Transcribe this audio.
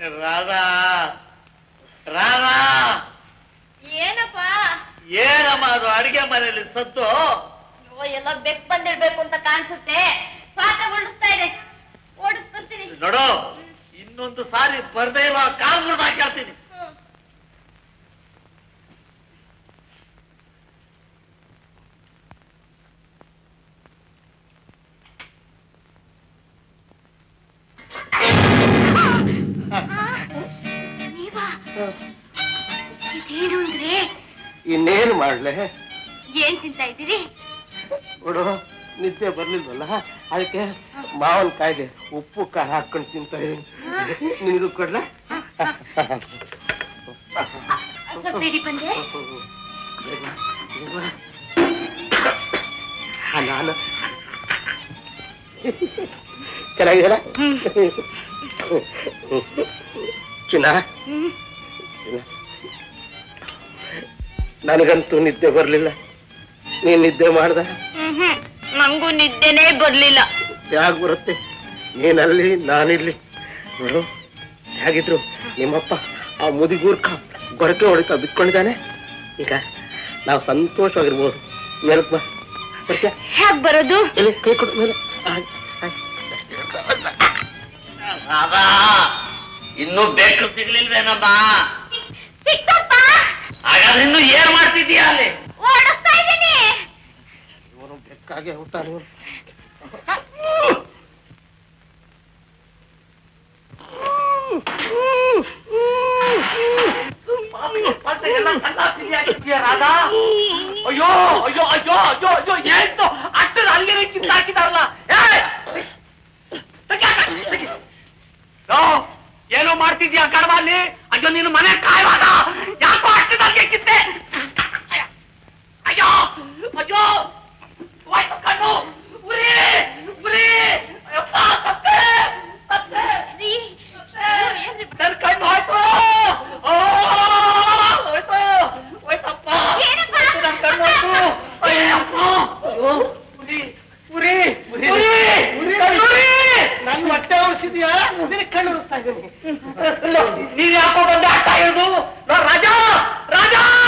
ರಾಧಾ ರಾಧಾ ಏನಪ್ಪ ಏನಮ್ಮ ಅದು ಅಡಿಗೆ ಮನೆಯಲ್ಲಿ ಸದ್ದು ಅಯ್ಯೋ, ಎಲ್ಲ ಬೆಕ್ ಬಂದಿರ್ಬೇಕು ಅಂತ ಕಾಣಿಸುತ್ತೆ ಪಾತ ಓಡಿಸ್ತಾ ಇದೆ ಓಡಿಸ್ಕೊತೀನಿ ನೋಡು ಇನ್ನೊಂದು ಸಾರಿ ಬರ್ದೇ ಇರೋ ಕಾಲ್ ಮುರಿದು ಹಾಕ್ಯಾಡ್ತೀನಿ ನೀವಾ ಇದೇನು ಅಂದ್ರೆ ಇನ್ನೇನು ಮಾಡ್ಲೆ ಏನ್ ತಿಂತಾ ಇದ್ದೀರಿ ನೋಡು ನಿದ್ದೆ ಬರ್ಲಿಲ್ವಲ್ಲ ಅದಕ್ಕೆ ಮಾವನ್ ಕಾಯ್ದೆ ಉಪ್ಪು ಖಾರ ಹಾಕೊಂಡು ತಿಂತ ನಿನಗೂ ಕೊಡ್ಲ ಸ್ವಲ್ಪ ಇಡಿ ಬಂದೆ ನಾನು ಚೆನ್ನಾಗಿದೆಯಲ್ಲ ಚಿನ್ನ ಚಿನ್ನ. ನನಗಂತೂ ನಿದ್ದೆ ಬರ್ಲಿಲ್ಲ ನೀನ್ ನಿದ್ದೆ ಮಾಡ್ದ ನಂಗೂ ನಿದ್ದೆನೇ ಬರ್ಲಿಲ್ಲ ಯಾಕೆ ಬರುತ್ತೆ ನೀನಲ್ಲಿ ನಾನಿಲ್ಲಿ ನೋಡು ಹೇಗಿದ್ರು ನಿಮ್ಮಪ್ಪ ಆ ಮುದಿಗೂರ್ಖ ಗೊರಕೆ ಹೊಡಿತಾ ಬಿತ್ಕೊಂಡಿದ್ದಾನೆ ಈಗ ನಾವು ಸಂತೋಷವಾಗಿರ್ಬೋದು ಮೇಲಕ್ ಬಾ ಬರ್ತೀಯಾ? ಹೇಗ್ ಬರೋದು ಇಲ್ಲಿ ಕೈ ಕೊಡು ಮೇಲೆ ಹಾಗೆ, ಹಾಗೆ. ರಾಧಾ ಇನ್ನೂ ಬೆಕ್ಕು ಸಿಗ್ಲಿಲ್ವೇನಮ್ಮ ಸಿಕ್ಕಪ್ಪ ಹಾಗಾದ್ರೆ ಇನ್ನು ಏನ್ ಮಾಡ್ತಿದ್ದೀಯ ಅಲ್ಲಿ ಓಡಿಸ್ತಾ ಇದ್ದೀನಿ ಇವನು ಬೆಕ್ಕಾಗೆ ಹೋಗ್ತಾನೆ ಇವನು ಎಲ್ಲ ಕಲ್ಲಾಪಿಸಿಯಾಗಿದ್ದೀಯ ರಾಧಾ ಅಯ್ಯೋ ಅಯ್ಯೋ ಅಯ್ಯೋ ಅಯ್ಯೋ ಅಯ್ಯೋ ಏನು ಅಟ್ಟದ ಅಲ್ಲಿಗೆ ಕಿತ್ತ ಹಾಕಿದಾರಲ್ಲ ಏಯ್! ತೆಗಿ, ತೆಗಿ. ಲೋ, ಏನೋ ಮಾಡ್ತಿದ್ಯಾ ಕಡವ ಅಲ್ಲಿ ಅಯ್ಯೋ ನೀನು ಮನೆ ಕಾಯುವಾಗ ಯಾಕೋ ಅಟ್ಟದಲ್ಲಿ ಕಿತ್ತೆ ಅಯ್ಯೋ ಅಯ್ಯೋ ಹೋಯ್ತು ಕಣ್ಣು ಉರಿ ಉರಿ ಅಯ್ಯಪ್ಪ ಸತ್ತೆ ಸತ್ತೆ ನನ್ ಕಣ್ಣು ಹೋಯ್ತು ಆ, ಹೋಯ್ತು ಹೋಯ್ತಪ್ಪ ಏನಪ್ಪ? ಹೋಯ್ತು, ನನ್ ಕಣ್ಣು ಹೋಯ್ತು ಅಯ್ಯಪ್ಪ ಅಯ್ಯೋ ಉರಿ ಉರಿ ಉರಿ ಉರಿ ಉರಿ ನನ್ನ ಹೊಟ್ಟೆ ಉಳಿಸಿದ್ಯಾ ನಿನಗೆ ಕಣ್ಣು ಉಳಿಸ್ತಾ ಇದ್ದೀನಿ ನೀನ್ ಯಾಕೋ ಬಂದೆ ಆಟ ಹಿಡಿದು ರಾಜಾ ರಾಜಾ